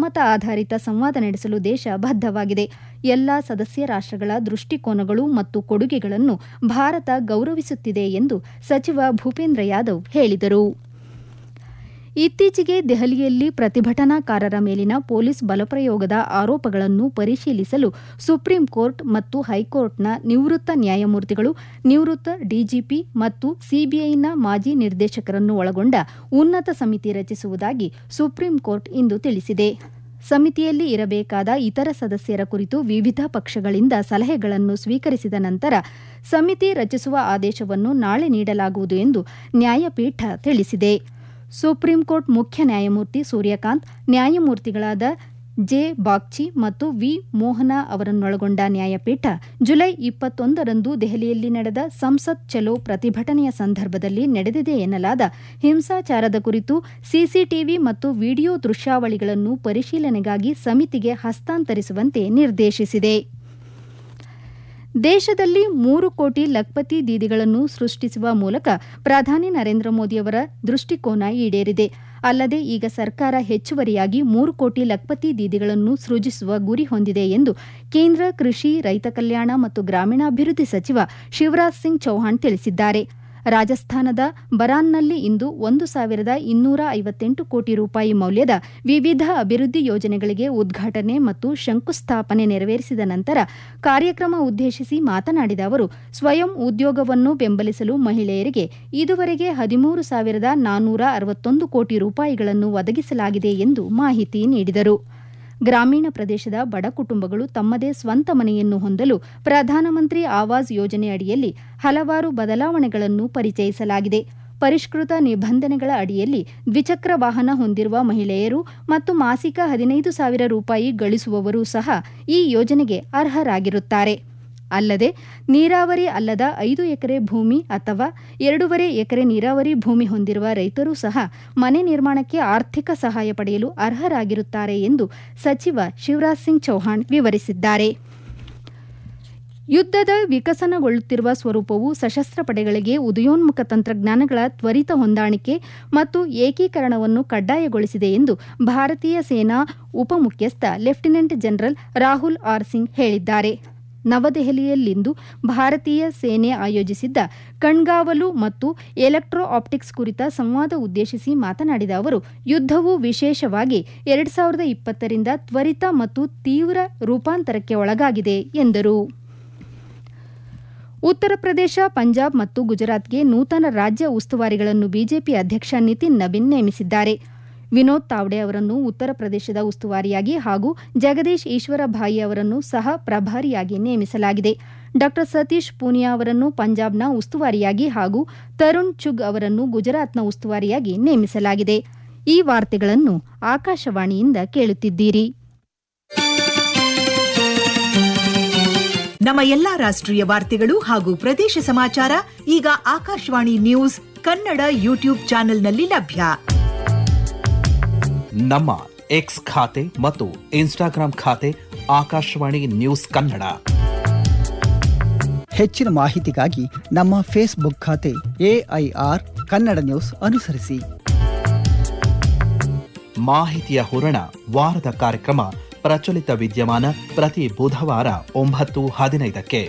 ಬಹುಮತ ಆಧಾರಿತ ಸಂವಾದ ನಡೆಸಲು ದೇಶ ಬದ್ಧವಾಗಿದೆ ಎಲ್ಲ ಸದಸ್ಯ ರಾಷ್ಟ್ರಗಳ ದೃಷ್ಟಿಕೋನಗಳು ಮತ್ತು ಕೊಡುಗೆಗಳನ್ನು ಭಾರತ ಗೌರವಿಸುತ್ತಿದೆ ಎಂದು ಸಚಿವ ಭೂಪೇಂದ್ರ ಯಾದವ್ ಹೇಳಿದರು ಇತ್ತೀಚೆಗೆ ದೆಹಲಿಯಲ್ಲಿ ಪ್ರತಿಭಟನಾಕಾರರ ಮೇಲಿನ ಪೊಲೀಸ್ ಬಲಪ್ರಯೋಗದ ಆರೋಪಗಳನ್ನು ಪರಿಶೀಲಿಸಲು ಸುಪ್ರೀಂ ಕೋರ್ಟ್ ಮತ್ತು ಹೈಕೋರ್ಟ್ನ ನಿವೃತ್ತ ನ್ಯಾಯಮೂರ್ತಿಗಳು ನಿವೃತ್ತ ಡಿಜಿಪಿ ಮತ್ತು ಸಿಬಿಐನ ಮಾಜಿ ನಿರ್ದೇಶಕರನ್ನು ಒಳಗೊಂಡ ಉನ್ನತ ಸಮಿತಿ ರಚಿಸುವುದಾಗಿ ಸುಪ್ರೀಂ ಕೋರ್ಟ್ ಇಂದು ತಿಳಿಸಿದೆ ಸಮಿತಿಯಲ್ಲಿ ಇರಬೇಕಾದ ಇತರ ಸದಸ್ಯರ ಕುರಿತು ವಿವಿಧ ಪಕ್ಷಗಳಿಂದ ಸಲಹೆಗಳನ್ನು ಸ್ವೀಕರಿಸಿದ ನಂತರ ಸಮಿತಿ ರಚಿಸುವ ಆದೇಶವನ್ನು ನಾಳೆ ನೀಡಲಾಗುವುದು ಎಂದು ನ್ಯಾಯಪೀಠ ತಿಳಿಸಿದೆ ಸುಪ್ರೀಂ ಕೋರ್ಟ್ ಮುಖ್ಯ ನ್ಯಾಯಮೂರ್ತಿ ಸೂರ್ಯಕಾಂತ್ ನ್ಯಾಯಮೂರ್ತಿಗಳಾದ ಜೆ ಬಾಗ್ಚಿ ಮತ್ತು ವಿ ಮೋಹನ ಅವರನ್ನೊಳಗೊಂಡ ನ್ಯಾಯಪೀಠ ಜುಲೈ ಇಪ್ಪತ್ತೊಂದರಂದು ದೆಹಲಿಯಲ್ಲಿ ನಡೆದ ಸಂಸತ್ ಚಲೋ ಪ್ರತಿಭಟನೆಯ ಸಂದರ್ಭದಲ್ಲಿ ನಡೆದಿದೆ ಎನ್ನಲಾದ ಹಿಂಸಾಚಾರದ ಕುರಿತು ಸಿಸಿಟಿವಿ ಮತ್ತು ವಿಡಿಯೋ ದೃಶ್ಯಾವಳಿಗಳನ್ನು ಪರಿಶೀಲನೆಗಾಗಿ ಸಮಿತಿಗೆ ಹಸ್ತಾಂತರಿಸುವಂತೆ ನಿರ್ದೇಶಿಸಿದೆ ದೇಶದಲ್ಲಿ ಮೂರು ಕೋಟಿ ಲಖ್ಪತಿ ದೀದಿಗಳನ್ನು ಸೃಷ್ಟಿಸುವ ಮೂಲಕ ಪ್ರಧಾನಿ ನರೇಂದ್ರ ಮೋದಿಯವರ ದೃಷ್ಟಿಕೋನ ಈಡೇರಿದೆ ಅಲ್ಲದೆ ಈಗ ಸರ್ಕಾರ ಹೆಚ್ಚುವರಿಯಾಗಿ ಮೂರು ಕೋಟಿ ಲಖ್ಪತಿ ದೀದಿಗಳನ್ನು ಸೃಜಿಸುವ ಗುರಿ ಹೊಂದಿದೆ ಎಂದು ಕೇಂದ್ರ ಕೃಷಿ ರೈತ ಕಲ್ಯಾಣ ಮತ್ತು ಗ್ರಾಮೀಣಾಭಿವೃದ್ಧಿ ಸಚಿವ ಶಿವರಾಜ್ ಸಿಂಗ್ ಚೌಹಾಣ್ ತಿಳಿಸಿದ್ದಾರೆ ರಾಜಸ್ಥಾನದ ಬರಾನ್ನಲ್ಲಿ ಇಂದು ಒಂದು ಸಾವಿರದ ಇನ್ನೂರ ಐವತ್ತೆಂಟು ಕೋಟಿ ರೂಪಾಯಿ ಮೌಲ್ಯದ ವಿವಿಧ ಅಭಿವೃದ್ಧಿ ಯೋಜನೆಗಳಿಗೆ ಉದ್ಘಾಟನೆ ಮತ್ತು ಶಂಕುಸ್ಥಾಪನೆ ನೆರವೇರಿಸಿದ ನಂತರ ಕಾರ್ಯಕ್ರಮ ಉದ್ದೇಶಿಸಿ ಮಾತನಾಡಿದ ಅವರು ಸ್ವಯಂ ಉದ್ಯೋಗವನ್ನು ಬೆಂಬಲಿಸಲು ಮಹಿಳೆಯರಿಗೆ ಇದುವರೆಗೆ ಹದಿಮೂರು ಸಾವಿರದ ನಾನ್ನೂರ ಅರವತ್ತೊಂದು ಕೋಟಿ ರೂಪಾಯಿಗಳನ್ನು ಒದಗಿಸಲಾಗಿದೆ ಎಂದು ಮಾಹಿತಿ ನೀಡಿದರು ಗ್ರಾಮೀಣ ಪ್ರದೇಶದ ಬಡ ಕುಟುಂಬಗಳು ತಮ್ಮದೇ ಸ್ವಂತ ಮನೆಯನ್ನು ಹೊಂದಲು ಪ್ರಧಾನಮಂತ್ರಿ ಆವಾಸ್ ಯೋಜನೆ ಅಡಿಯಲ್ಲಿ ಹಲವಾರು ಬದಲಾವಣೆಗಳನ್ನು ಪರಿಚಯಿಸಲಾಗಿದೆ ಪರಿಷ್ಕೃತ ನಿಬಂಧನೆಗಳ ಅಡಿಯಲ್ಲಿ ದ್ವಿಚಕ್ರ ವಾಹನ ಹೊಂದಿರುವ ಮಹಿಳೆಯರು ಮತ್ತು ಮಾಸಿಕ ಹದಿನೈದು ಸಾವಿರ ರೂಪಾಯಿ ಗಳಿಸುವವರೂ ಸಹ ಈ ಯೋಜನೆಗೆ ಅರ್ಹರಾಗಿರುತ್ತಾರೆ ಅಲ್ಲದೆ ನೀರಾವರಿ ಅಲ್ಲದ ಐದು ಎಕರೆ ಭೂಮಿ ಅಥವಾ ಎರಡೂವರೆ ಎಕರೆ ನೀರಾವರಿ ಭೂಮಿ ಹೊಂದಿರುವ ರೈತರೂ ಸಹ ಮನೆ ನಿರ್ಮಾಣಕ್ಕೆ ಆರ್ಥಿಕ ಸಹಾಯ ಪಡೆಯಲು ಅರ್ಹರಾಗಿರುತ್ತಾರೆ ಎಂದು ಸಚಿವ ಶಿವರಾಜ್ ಸಿಂಗ್ ಚೌಹಾಣ್ ವಿವರಿಸಿದ್ದಾರೆ ಯುದ್ಧದ ವಿಕಸನಗೊಳ್ಳುತ್ತಿರುವ ಸ್ವರೂಪವು ಸಶಸ್ತ್ರ ಪಡೆಗಳಿಗೆ ಉದಯೋನ್ಮುಖ ತಂತ್ರಜ್ಞಾನಗಳ ತ್ವರಿತ ಹೊಂದಾಣಿಕೆ ಮತ್ತು ಏಕೀಕರಣವನ್ನು ಕಡ್ಡಾಯಗೊಳಿಸಿದೆ ಎಂದು ಭಾರತೀಯ ಸೇನಾ ಉಪಮುಖ್ಯಸ್ಥ lieutenant general Rahul R Singh ಹೇಳಿದ್ದಾರೆ ನವದೆಹಲಿಯಲ್ಲಿಂದು ಭಾರತೀಯ ಸೇನೆ ಆಯೋಜಿಸಿದ್ದ ಕಣ್ಗಾವಲು ಮತ್ತು ಎಲೆಕ್ಟ್ರೋ ಆಪ್ಟಿಕ್ಸ್ ಕುರಿತ ಸಂವಾದ ಉದ್ದೇಶಿಸಿ ಮಾತನಾಡಿದ ಅವರು ಯುದ್ದವು ವಿಶೇಷವಾಗಿ ಎರಡು ಸಾವಿರದ ಇಪ್ಪತ್ತರಿಂದ ತ್ವರಿತ ಮತ್ತು ತೀವ್ರ ರೂಪಾಂತರಕ್ಕೆ ಒಳಗಾಗಿದೆ ಎಂದರು ಉತ್ತರ ಪ್ರದೇಶ ಪಂಜಾಬ್ ಮತ್ತು ಗುಜರಾತ್ಗೆ ನೂತನ ರಾಜ್ಯ ಉಸ್ತುವಾರಿಗಳನ್ನು ಬಿಜೆಪಿ ಅಧ್ಯಕ್ಷ ನಿತಿನ್ ನಬೀನ್ ನೇಮಿಸಿದ್ದಾರೆ ವಿನೋದ್ ತಾವ್ಡೆ ಅವರನ್ನು ಉತ್ತರ ಪ್ರದೇಶದ ಉಸ್ತುವಾರಿಯಾಗಿ ಹಾಗೂ ಜಗದೀಶ್ ಈಶ್ವರ ಭಾಯಿ ಅವರನ್ನು ಸಹ ಪ್ರಭಾರಿಯಾಗಿ ನೇಮಿಸಲಾಗಿದೆ ಡಾ ಸತೀಶ್ ಪೂನಿಯಾ ಅವರನ್ನು ಪಂಜಾಬ್ನ ಉಸ್ತುವಾರಿಯಾಗಿ ಹಾಗೂ ತರುಣ್ ಚುಗ್ ಅವರನ್ನು ಗುಜರಾತ್ನ ಉಸ್ತುವಾರಿಯಾಗಿ ನೇಮಿಸಲಾಗಿದೆ ಈ ವಾರ್ತೆಗಳನ್ನು ಆಕಾಶವಾಣಿಯಿಂದ ಕೇಳುತ್ತಿದ್ದೀರಿ ನಮ್ಮ ಎಲ್ಲಾ ರಾಷ್ಟ್ರೀಯ ವಾರ್ತೆಗಳು ಹಾಗೂ ಪ್ರದೇಶ ಸಮಾಚಾರ ಈಗ ಆಕಾಶವಾಣಿ ನ್ಯೂಸ್ ಕನ್ನಡ ಯೂಟ್ಯೂಬ್ ಚಾನೆಲ್ನಲ್ಲಿ ಲಭ್ಯ ನಮ್ಮ ಎಕ್ಸ್ ಖಾತೆ ಮತ್ತು ಇನ್ಸ್ಟಾಗ್ರಾಂ ಖಾತೆ ಆಕಾಶವಾಣಿ ನ್ಯೂಸ್ ಕನ್ನಡ ಹೆಚ್ಚಿನ ಮಾಹಿತಿಗಾಗಿ ನಮ್ಮ ಫೇಸ್ಬುಕ್ ಖಾತೆ ಎಐಆರ್ ಕನ್ನಡ ನ್ಯೂಸ್ ಅನುಸರಿಸಿ ಮಾಹಿತಿಯ ಹೂರಣ ವಾರದ ಕಾರ್ಯಕ್ರಮ ಪ್ರಚಲಿತ ವಿದ್ಯಮಾನ ಪ್ರತಿ ಬುಧವಾರ ಒಂಬತ್ತು ಹದಿನೈದಕ್ಕೆ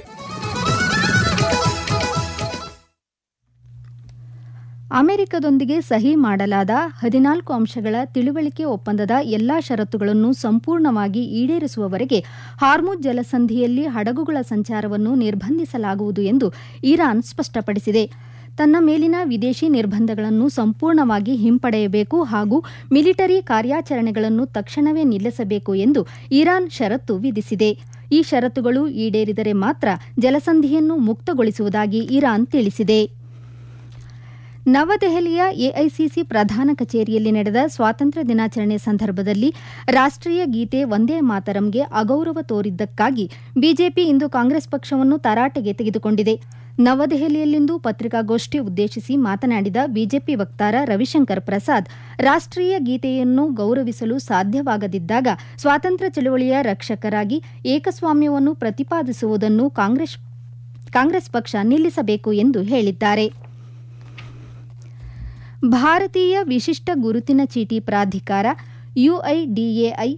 ಅಮೆರಿಕದೊಂದಿಗೆ ಸಹಿ ಮಾಡಲಾದ ಹದಿನಾಲ್ಕು ಅಂಶಗಳ ತಿಳುವಳಿಕೆ ಒಪ್ಪಂದದ ಎಲ್ಲಾ ಷರತ್ತುಗಳನ್ನು ಸಂಪೂರ್ಣವಾಗಿ ಈಡೇರಿಸುವವರೆಗೆ ಹಾರ್ಮುಜ್ ಜಲಸಂಧಿಯಲ್ಲಿ ಹಡಗುಗಳ ಸಂಚಾರವನ್ನು ನಿರ್ಬಂಧಿಸಲಾಗುವುದು ಎಂದು ಇರಾನ್ ಸ್ಪಷ್ಟಪಡಿಸಿದೆ ತನ್ನ ಮೇಲಿನ ವಿದೇಶಿ ನಿರ್ಬಂಧಗಳನ್ನು ಸಂಪೂರ್ಣವಾಗಿ ಹಿಂಪಡೆಯಬೇಕು ಹಾಗೂ ಮಿಲಿಟರಿ ಕಾರ್ಯಾಚರಣೆಗಳನ್ನು ತಕ್ಷಣವೇ ನಿಲ್ಲಿಸಬೇಕು ಎಂದು ಇರಾನ್ ಷರತ್ತು ವಿಧಿಸಿದೆ ಈ ಷರತ್ತುಗಳು ಈಡೇರಿದರೆ ಮಾತ್ರ ಜಲಸಂಧಿಯನ್ನು ಮುಕ್ತಗೊಳಿಸುವುದಾಗಿ ಇರಾನ್ ತಿಳಿಸಿದೆ ನವದೆಹಲಿಯ ಎಐಸಿಸಿ ಪ್ರಧಾನ ಕಚೇರಿಯಲ್ಲಿ ನಡೆದ ಸ್ವಾತಂತ್ರ್ಯ ದಿನಾಚರಣೆ ಸಂದರ್ಭದಲ್ಲಿ ರಾಷ್ಟ್ರೀಯ ಗೀತೆ ವಂದೇ ಮಾತರಂಗೆ ಅಗೌರವ ತೋರಿದ್ದಕ್ಕಾಗಿ ಬಿಜೆಪಿ ಇಂದು ಕಾಂಗ್ರೆಸ್ ಪಕ್ಷವನ್ನು ತರಾಟೆಗೆ ತೆಗೆದುಕೊಂಡಿದೆ ನವದೆಹಲಿಯಲ್ಲಿಂದು ಪತ್ರಿಕಾಗೋಷ್ಠಿ ಉದ್ದೇಶಿಸಿ ಮಾತನಾಡಿದ ಬಿಜೆಪಿ ವಕ್ತಾರ ರವಿಶಂಕರ್ ಪ್ರಸಾದ್ ರಾಷ್ಟ್ರೀಯ ಗೀತೆಯನ್ನು ಗೌರವಿಸಲು ಸಾಧ್ಯವಾಗದಿದ್ದಾಗ ಸ್ವಾತಂತ್ರ್ಯ ಚಳವಳಿಯ ರಕ್ಷಕರಾಗಿ ಏಕಸ್ವಾಮ್ಯವನ್ನು ಪ್ರತಿಪಾದಿಸುವುದನ್ನು ಕಾಂಗ್ರೆಸ್ ಪಕ್ಷ ನಿಲ್ಲಿಸಬೇಕು ಎಂದು ಹೇಳಿದ್ದಾರೆ ಭಾರತೀಯ ವಿಶಿಷ್ಟ ಗುರುತಿನ ಚೀಟಿ ಪ್ರಾಧಿಕಾರ ಯುಐಡಿಎಐ